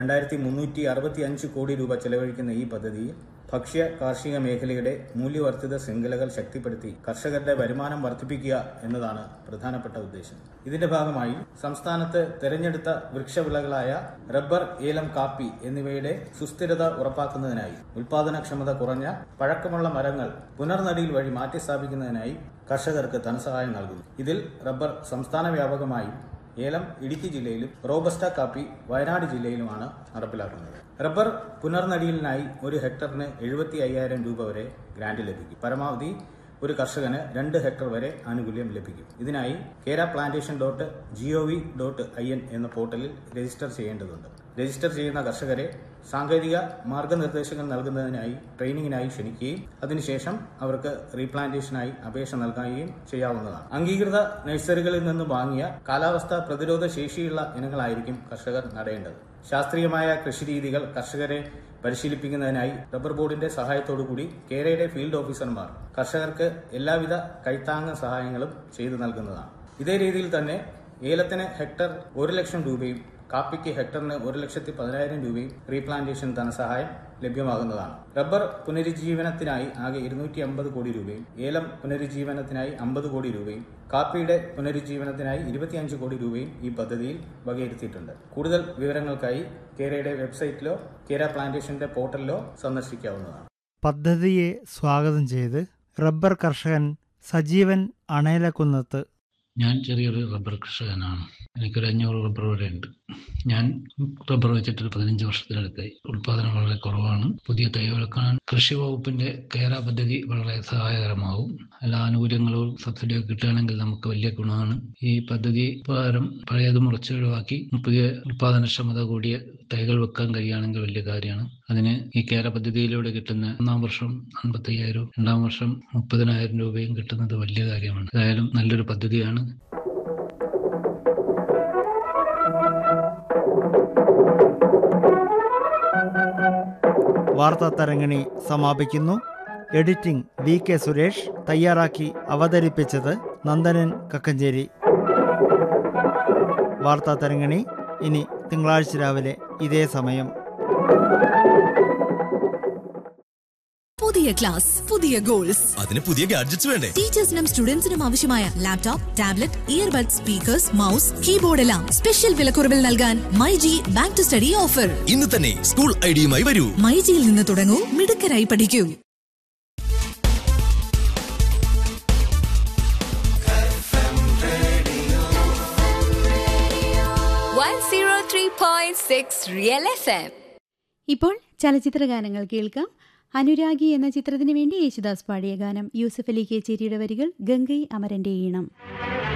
രണ്ടായിരത്തി മുന്നൂറ്റി അറുപത്തി അഞ്ച് കോടി രൂപ ചെലവഴിക്കുന്ന ഈ പദ്ധതിയിൽ ഭക്ഷ്യ കാർഷിക മേഖലയുടെ മൂല്യവർദ്ധിത ശൃംഖലകൾ ശക്തിപ്പെടുത്തി കർഷകരുടെ വരുമാനം വർദ്ധിപ്പിക്കുക എന്നതാണ് പ്രധാനപ്പെട്ട ഉദ്ദേശം ഇതിന്റെ ഭാഗമായി സംസ്ഥാനത്ത് തെരഞ്ഞെടുത്ത വൃക്ഷവിളകളായ റബ്ബർ ഏലം കാപ്പി എന്നിവയുടെ സുസ്ഥിരത ഉറപ്പാക്കുന്നതിനായി ഉൽപാദനക്ഷമത കുറഞ്ഞ പഴക്കമുള്ള മരങ്ങൾ പുനർനടിയിൽ വഴി മാറ്റിസ്ഥാപിക്കുന്നതിനായി കർഷകർക്ക് ധനസഹായം നൽകുന്നു ഇതിൽ റബ്ബർ സംസ്ഥാന വ്യാപകമായും ഏലം ഇടുക്കി ജില്ലയിലും റോബസ്റ്റ കാപ്പി വയനാട് ജില്ലയിലുമാണ് നടപ്പിലാക്കുന്നത് റബ്ബർ പുനർനടിയിലിനായി ഒരു ഹെക്ടറിന് എഴുപത്തി അയ്യായിരം രൂപ വരെ ഗ്രാന്റ് ലഭിക്കും പരമാവധി ഒരു കർഷകന് രണ്ട് ഹെക്ടർ വരെ ആനുകൂല്യം ലഭിക്കും ഇതിനായി Kera plantation dot GOV dot I N എന്ന പോർട്ടലിൽ രജിസ്റ്റർ ചെയ്യേണ്ടതുണ്ട് രജിസ്റ്റർ ചെയ്യുന്ന കർഷകരെ സാങ്കേതിക മാർഗനിർദ്ദേശങ്ങൾ നൽകുന്നതിനായി ട്രെയിനിങ്ങിനായി ക്ഷണിക്കുകയും അതിനുശേഷം അവർക്ക് റീപ്ലാന്റേഷനായി അപേക്ഷ നൽകുകയും ചെയ്യാവുന്നതാണ് അംഗീകൃത നഴ്സറികളിൽ നിന്ന് വാങ്ങിയ കാലാവസ്ഥ പ്രതിരോധ ശേഷിയുള്ള ഇനങ്ങളായിരിക്കും കർഷകർ നടേണ്ടത് ശാസ്ത്രീയമായ കൃഷിരീതികൾ കർഷകരെ പരിശീലിപ്പിക്കുന്നതിനായി റബ്ബർ ബോർഡിന്റെ സഹായത്തോടുകൂടി കേരയുടെ ഫീൽഡ് ഓഫീസർമാർ കർഷകർക്ക് എല്ലാവിധ കൈത്താങ്ങ സഹായങ്ങളും ചെയ്തു നൽകുന്നതാണ് ഇതേ രീതിയിൽ തന്നെ ഏലത്തിന് ഹെക്ടർ ഒരു ലക്ഷം രൂപയും കാപ്പിക്ക് ഹെക്ടറിന് ഒരു ലക്ഷത്തി പതിനായിരം രൂപയും റീപ്ലാന്റേഷൻ ധനസഹായം ലഭ്യമാകുന്നതാണ് റബ്ബർ പുനരുജ്ജീവനത്തിനായി ആകെ ഇരുന്നൂറ്റി അമ്പത് കോടി രൂപയും ഏലം പുനരുജ്ജീവനത്തിനായി അമ്പത് കോടി രൂപയും കാപ്പിയുടെ പുനരുജ്ജീവനത്തിനായി ഇരുപത്തിയഞ്ച് കോടി രൂപയും ഈ പദ്ധതിയിൽ വകയിരുത്തിയിട്ടുണ്ട് കൂടുതൽ വിവരങ്ങൾക്കായി കേരയുടെ വെബ്സൈറ്റിലോ കേര പ്ലാന്റേഷന്റെ പോർട്ടലിലോ സന്ദർശിക്കാവുന്നതാണ് പദ്ധതിയെ സ്വാഗതം ചെയ്ത് റബ്ബർ കർഷകൻ സജീവൻ അണേലക്കുന്നത്ത് ഞാൻ ചെറിയൊരു റബ്ബർ കർഷകനാണ് എനിക്കൊരു അഞ്ഞൂറ് റബ്ബർ വരെ ഉണ്ട് ഞാൻ റബ്ബർ വെച്ചിട്ട് ഒരു പതിനഞ്ച് വർഷത്തിനടുത്തായി ഉൽപാദനം വളരെ കുറവാണ് പുതിയ തൈകൾക്കാണ് കൃഷി വകുപ്പിന്റെ കേര പദ്ധതി വളരെ സഹായകരമാവും എല്ലാ ആനുകൂല്യങ്ങളും സബ്സിഡിയൊക്കെ കിട്ടുകയാണെങ്കിൽ നമുക്ക് വലിയ ഗുണമാണ് ഈ പദ്ധതി പ്രകാരം പഴയത് മുറിച്ച് ഒഴിവാക്കി പുതിയ ഉൽപാദനക്ഷമത കൂടിയ തൈകൾ വെക്കാൻ കഴിയുകയാണെങ്കിൽ വലിയ കാര്യമാണ് അതിന് ഈ കേര പദ്ധതിയിലൂടെ കിട്ടുന്ന ഒന്നാം വർഷം അൻപത്തയ്യായിരം രണ്ടാം വർഷം മുപ്പതിനായിരം രൂപയും കിട്ടുന്നത് വലിയ കാര്യമാണ് ഏതായാലും നല്ലൊരു പദ്ധതിയാണ് വാർത്താ തരങ്ങിണി സമാപിക്കുന്നു എഡിറ്റിംഗ് വി കെ സുരേഷ് തയ്യാറാക്കി അവതരിപ്പിച്ചത് നന്ദനൻ കക്കഞ്ചേരി വാർത്താ തരങ്ങിണി ഇനി തിങ്കളാഴ്ച രാവിലെ ഇതേ സമയം പുതിയ ക്ലാസ് പുതിയ ഗോൾസ് അതിന് പുതിയ ഗാഡ്ജറ്റ്സ് വേണ്ടേ ടീച്ചേഴ്സിനും സ്റ്റുഡൻസിനും ആവശ്യമായ laptop tablet earbud speakers mouse keyboard എല്ലാം സ്പെഷ്യൽ വിലക്കുറവിൽ നൽകാൻ My G back to study offer ഇന്ന് തന്നെ സ്കൂൾ ഐഡിയുമായി വരൂ മൈ ജിയിൽ നിന്ന് തുടങ്ങൂ മിടുക്കരായി പഠിക്കൂ one zero three point six Real FM. ഇപ്പോൾ ചലച്ചിത്ര ഗാനങ്ങൾ കേൾക്കാം അനുരാഗി എന്ന ചിത്രത്തിന് വേണ്ടി യേശുദാസ് പാടിയ ഗാനം യൂസഫ് അലി കേച്ചേരിയുടെ വരികൾ ഗംഗൈ അമരന്റെ ഈണം